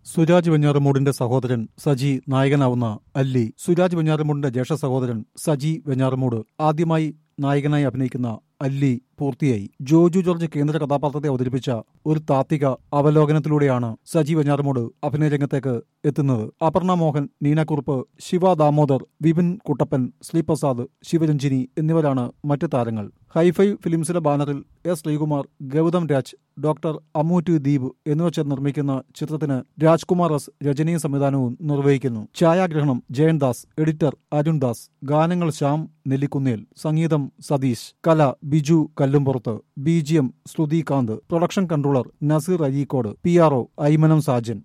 സുരാജ് വെഞ്ഞാറമൂടിന്റെ സഹോദരൻ സജി നായകനാവുന്ന അല്ലി സുരാജ് വെഞ്ഞാറമൂടിന്റെ ജ്യേഷ്ഠ സഹോദരൻ സജി വെഞ്ഞാറമൂട് ആദ്യമായി നായകനായി അഭിനയിക്കുന്ന അല്ലി പൂർത്തിയായി ജോജു ജോർജ് കേന്ദ്ര കഥാപാത്രത്തെ അവതരിപ്പിച്ച ഒരു താത്വിക അവലോകനത്തിലൂടെയാണ് സജി വെഞ്ഞാറമൂട് അഭിനയ രംഗത്തേക്ക് എത്തുന്നത് അപർണ മോഹൻ നീനക്കുറുപ്പ് ശിവ ദാമോദർ വിപിൻ കുട്ടപ്പൻ ശ്രീപ്രസാദ് ശിവരഞ്ജിനി എന്നിവരാണ് മറ്റ് താരങ്ങൾ ഹൈഫൈ ഫിലിംസിന്റെ ബാനറിൽ എസ് ശ്രീകുമാർ ഗൗതം രാജ് ഡോക്ടർ അമ്മൂറ്റ് ദീപ് എന്നിവർ ചേർന്ന് നിർമ്മിക്കുന്ന ചിത്രത്തിന് രാജ്കുമാർ എസ് രചനയും സംവിധാനവും നിർവഹിക്കുന്നു ഛായാഗ്രഹണം ജയൻദാസ് എഡിറ്റർ അരുൺ ദാസ് ഗാനങ്ങൾ ശ്യാം നെല്ലിക്കുന്നേൽ സംഗീതം സതീഷ് കല Biju Kallumpurath B G M Shruthikanth production controller Naseer Areekode P R O Aymanam Sajan